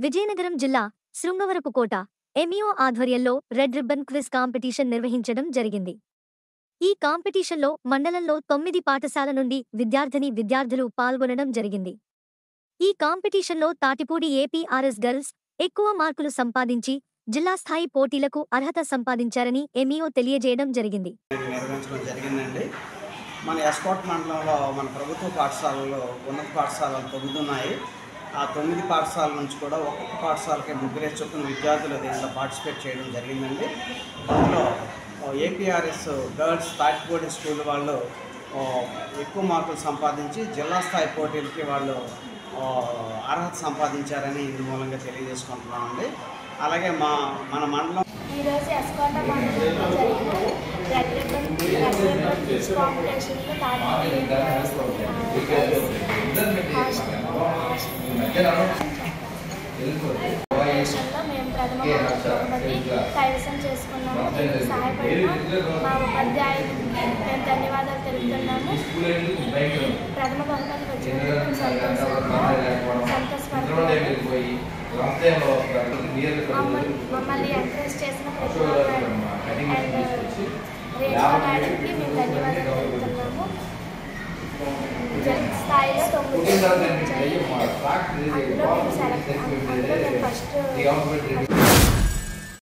విజయనగరం జిల్లా శృంగవరపుకోట ఎంఈఓ ఆధ్వర్యంలో red ribbon quiz competition నిర్వహించడం జరిగింది ఈ కాంపిటీషన్లో మండలంలో తొమ్మిది పాఠశాల నుండి విద్యార్థిని విద్యార్థులు పాల్గొనడం జరిగింది ఈ కాంపిటీషన్లో తాటిపూడి ఏపీఆర్ఎస్ గర్ల్స్ ఎక్కువ మార్కులు సంపాదించి జిల్లా స్థాయి పోటీలకు అర్హత సంపాదించారని ఎంఈఓ తెలియజేయడం జరిగింది అనేది నిర్వహించడం జరిగిందండి మన ఎస్కోట్ మండలంలో మన ప్రభుత్వ పాఠశాలలో ఉన్నత పాఠశాలలు తొమ్మిది ఉన్నాయి ఆ తొమ్మిది పాఠశాలల నుంచి కూడా ఒక్కొక్క పాఠశాలకి ముగ్గురే చొప్పున విద్యార్థులు దీంట్లో పార్టిసిపేట్ చేయడం జరిగిందండి అందులో ఏపీఆర్ఎస్ గర్ల్స్ తాటిపూడి స్కూల్ వాళ్ళు ఆ, ఎక్కువ మార్కులు సంపాదించి జిల్లా స్థాయి పోటీలకి వాళ్ళు ఆ, అర్హత సంపాదించారని ఇందు మూలంగా తెలియజేసుకుంటున్నామండి అలాగే మా మన మండలం ఈరోజు ఎస్కోట మండలంలో జరిగిన red ribbon red ribbon quiz కాంపిటీషన్లో తాటిపూడి కాంపిటీషన్లో మేము ప్రథమ బహుమతి కైవసం చేసుకున్నాము దీనికి సహాయపడిన మా ఉపాధ్యాయునికి మేము ధన్యవాదాలు తెలుపుతున్నాము ప్రథమ బహుమతి వచ్చినందుకు మేము సంతోషంగా సంతోషపడుతున్నాము మమ్మల్ని మమ్మల్ని ఎంకరేజ్ చేసిన ప్రతి ఒక్క అండ్ రేఖా మేడంకి మేము ధన్యవాదాలు తెలుపుతున్నాము జల్ స్థాయిలో తొమ్మిది వచ్చాయి అందులో మేము సెలెక్ట్ అందులో మేము ఫస్ట్